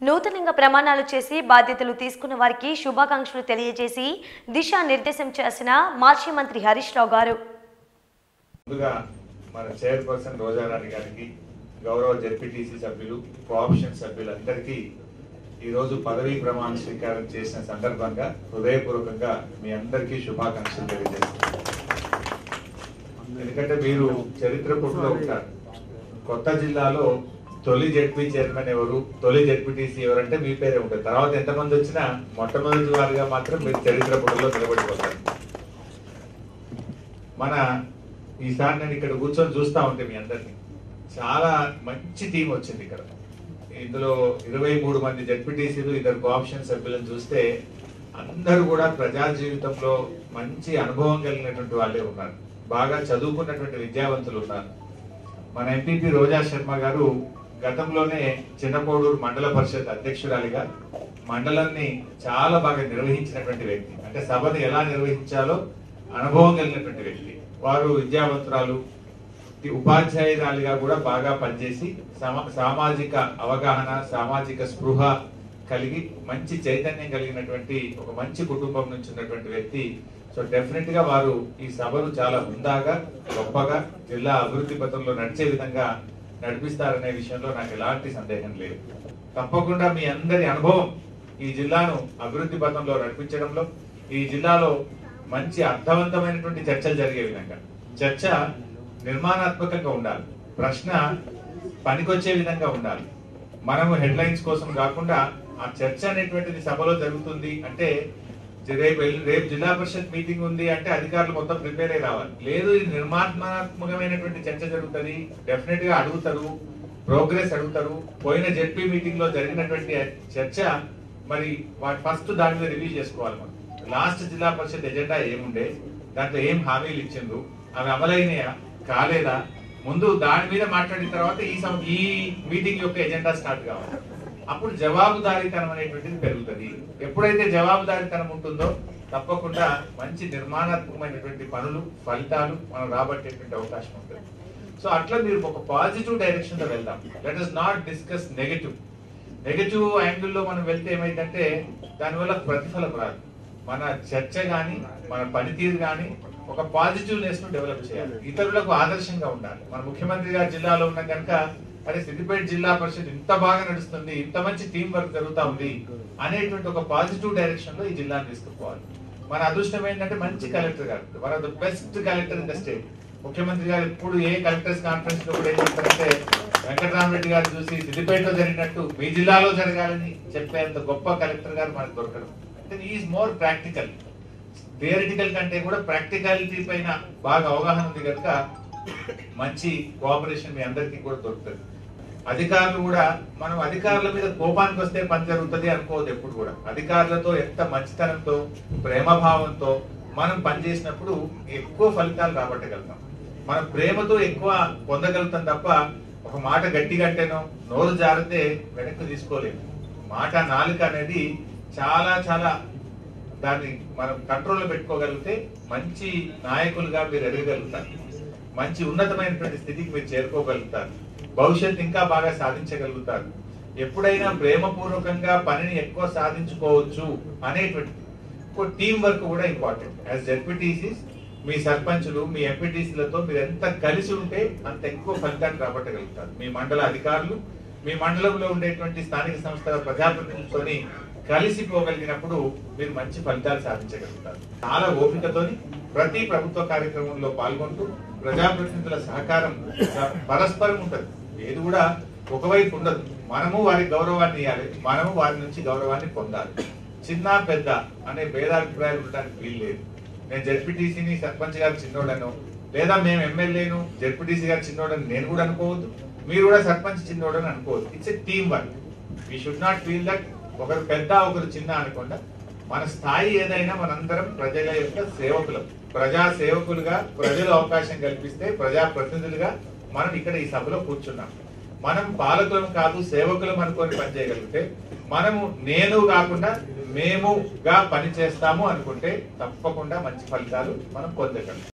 నూతనంగా ప్రమాణాలు చేసి బాధ్యతలు తీసుకున్న వారికి శుభాకాంక్షలు తెలియజేసి దిశా నిర్దేశం చేసిన మాజీ మంత్రి హరీష్ రావు గారు ముందుగా మన చైర్పర్సన్ రోజారాణి గారికి గౌరవ జెడ్పీటీసీ సభ్యులు కోఆప్షన్ సభ్యులందరికీ ఈరోజు పదవీ ప్రమాణ స్వీకారం చేసిన సందర్భంగా హృదయపూర్వకంగా మీ అందరికీ శుభాకాంక్షలు తెలియజేస్తున్నాను ఎందుకంటే మీరు చరిత్ర పుట్టులో ఉంటారు కొత్త జిల్లాలో తొలి జెడ్పీ చైర్మన్ ఎవరు తొలి జెడ్పీటీసీ ఎవరంటే మీ పేరే ఉంటుంది తర్వాత ఎంతమంది వచ్చినా మొట్టమొదటి వారిగా మాత్రం మీరు చరిత్ర పుట్టులో నిలబడిపోతారు మన ఈసారి నేను ఇక్కడ కూర్చొని చూస్తా ఉంటే మీ అందరినీ చాలా మంచి టీం వచ్చింది ఇక్కడ ఇందులో ఇరవై మూడు మంది జడ్పీటీసీలు ఇద్దరు కోఆప్షన్ సభ్యులను చూస్తే అందరూ కూడా ప్రజా జీవితంలో మంచి అనుభవం కలిగినటువంటి వాళ్ళే ఉన్నారు బాగా చదువుకున్నటువంటి విద్యావంతులు ఉన్నారు మన ఎంపీపీ రోజా శర్మ గారు గతంలోనే చిన్నకోడూరు మండల పరిషత్ అధ్యక్షురాలిగా మండలాన్ని చాలా బాగా నిర్వహించినటువంటి వ్యక్తి అంటే సభను ఎలా నిర్వహించాలో అనుభవం కలిగినటువంటి వ్యక్తి వారు విద్యావంతురాలు ఈ ఉపాధ్యాయురాలిగా కూడా బాగా పనిచేసి సమా- సామాజిక అవగాహన సామాజిక స్పృహ కలిగి మంచి చైతన్యం కలిగినటువంటి ఒక మంచి కుటుంబం నుంచి ఉన్నటువంటి వ్యక్తి సో డెఫినెట్ గా వారు ఈ సభను చాలా హుందాగా గొప్పగా జిల్లా అభివృద్ధి పథంలో నడిచే విధంగా నడిపిస్తారనే విషయంలో నాకు ఎలాంటి సందేహం లేదు తప్పకుండా మీ అందరి అనుభవం ఈ జిల్లాను అభివృద్ధి పథంలో నడిపించడంలో ఈ జిల్లాలో మంచి అర్థవంతమైనటువంటి చర్చలు జరిగే విధంగా చర్చ నిర్మాణాత్మకంగా ఉండాలి ప్రశ్న పనికొచ్చే విధంగా ఉండాలి మనము హెడ్లైన్స్ కోసం కాకుండా ఆ చర్చ అనేటువంటిది సభలో జరుగుతుంది అంటే జ- రేపు ఎల్లు- రేపు జిల్లా పరిషత్ మీటింగ్ ఉంది అంటే అధికారులు మొత్తం ప్రిపేర్ అయి రావాలి లేదు ఇది నిర్మాణాత్మకమైనటువంటి చర్చ జరుగుతుంది డెఫినెట్ గా అడుగుతారు ప్రోగ్రెస్ అడుగుతారు పోయిన జెడ్పీ మీటింగ్ లో జరిగినటువంటి చర్చ మరి వాటి ఫస్ట్ దాని మీద రివ్యూ చేసుకోవాలి మనం లాస్ట్ జిల్లా పరిషత్ ఎజెండా ఏముండే దాంట్లో ఏం హామీలు ఇచ్చిండ్రు అవి అమలైనయా కాలేదా ముందు దాని మీద మాట్లాడిన తర్వాత ఈ సం- ఈ మీటింగ్ యొక్క ఎజెండా స్టార్ట్ కావాలి అప్పుడు జవాబుదారీతనం అనేటువంటిది పెరుగుతుంది ఎప్పుడైతే జవాబుదారీతనం ఉంటుందో తప్పకుండా మంచి నిర్మాణాత్మకమైనటువంటి పనులు ఫలితాలు మనం రాబట్టేటువంటి అవకాశం ఉంటుంది సో అట్లా మీరు ఒక పాజిటివ్ డైరెక్షన్ లో వెళ్దాం let us not discuss negative negative యాంగిల్లో మనం వెళ్తే ఏమైందంటే దానివల్ల ప్రతిఫలం రాదు మన చర్చ గాని మన పనితీరు గాని ఒక పాజిటివ్నెస్ ను డెవలప్ చేయాలి ఇతరులకు ఆదర్శంగా ఉండాలి మన ముఖ్యమంత్రి గారి జిల్లాలో ఉన్న కనుక అరే సిద్దిపేట జిల్లా పరిషత్ ఇంత బాగా నడుస్తుంది ఇంత మంచి టీం వర్క్ జరుగుతా ఉంది అనేటువంటి ఒక పాజిటివ్ డైరెక్షన్ లో ఈ జిల్లాను తీసుకుపోవాలి మన అదృష్టం ఏంటంటే మంచి కలెక్టర్ గారు one of the best collector in the state ముఖ్యమంత్రి గారు ఎప్పుడు ఏ కలెక్టర్స్ కాన్ఫరెన్స్ లో కూడా ఏం చెప్తారంటే వెంకటరామరెడ్డి గారు చూసి సిద్దిపేటలో జరిగినట్టు మీ జిల్లాలో జరగాలని చెప్పేంత గొప్ప కలెక్టర్ గారు మనకు దొరకడం అంటే ఈజ్ మోర్ ప్రాక్టికల్ థియరిటికల్ కంటే కూడా ప్రాక్టికాలిటీ పైన బాగా అవగాహన ఉంది కనుక మంచి కోఆపరేషన్ మీ అందరికీ కూడా దొరుకుతుంది అధికారులు కూడా మనం అధికారుల మీద కోపానికి వస్తే పని జరుగుతుంది అనుకోవద్దు ఎప్పుడు కూడా అధికారులతో ఎంత మంచితనంతో ప్రేమభావంతో మనం పనిచేసినప్పుడు ఎక్కువ ఫలితాలు రాబట్టగలుగుతాం మనం ప్రేమతో ఎక్కువ పొందగలుగుతాం తప్ప ఒక మాట గట్టిగా అంటేనో నోరు జారితే వెనక్కి తీసుకోలేము మాట నాలుక అనేది చాలా చాలా దాన్ని మనం కంట్రోల్లో పెట్టుకోగలిగితే మంచి నాయకులుగా మీరు ఎదగగలుగుతారు మంచి ఉన్నతమైనటువంటి స్థితికి మీరు చేరుకోగలుగుతారు భవిష్యత్తు ఇంకా బాగా సాధించగలుగుతారు ఎప్పుడైనా ప్రేమపూర్వకంగా పనిని ఎక్కువ సాధించుకోవచ్చు అనేటువంటి టీం వర్క్ కూడా ఇంపార్టెంట్ యాజ్ జెడ్పీటీసీస్ మీ సర్పంచులు మీ ఎంపీటీసీలతో మీరు ఎంత కలిసి ఉంటే అంత ఎక్కువ ఫలితాన్ని రాబట్టగలుగుతారు మీ మండల అధికారులు మీ మండలంలో ఉండేటువంటి స్థానిక సంస్థల ప్రజాప్రతినిధులతోని కలిసిపోగలిగినప్పుడు మీరు మంచి ఫలితాలు సాధించగలుగుతారు చాలా ఓపికతోని ప్రతి ప్రభుత్వ కార్యక్రమంలో పాల్గొంటూ ప్రజాప్రతినిధుల సహకారం పరస్పరం ఉంటది ఏది కూడా ఒకవైపు ఉండదు మనము వారి గౌరవాన్ని ఇవ్వాలి మనము వారి నుంచి గౌరవాన్ని పొందాలి చిన్న పెద్ద అనే భేదాభిప్రాయాలు ఉండడానికి వీలు లేదు నేను జెడ్పీటీసీని సర్పంచ్ గారు చిన్నోడను లేదా మేము ఎమ్మెల్యేను జెడ్పీటీసీ గారు చిన్నోడని నేను కూడా అనుకోవద్దు మీరు కూడా సర్పంచ్ చిన్నోడని అనుకోవద్దు it's a team work we should not feel that ఒకరు పెద్ద ఒకరు చిన్న అనుకుండా మన స్థాయి ఏదైనా మనందరం ప్రజల యొక్క సేవకులం ప్రజా సేవకులుగా ప్రజలు అవకాశం కల్పిస్తే ప్రజా ప్రతినిధులుగా మనం ఇక్కడ ఈ సభలో కూర్చున్నాం మనం పాలకులం కాదు సేవకులం అనుకొని పనిచేయగలిగితే మనము నేను కాకుండా మేముగా పని చేస్తాము అనుకుంటే తప్పకుండా మంచి ఫలితాలు మనం పొందగలం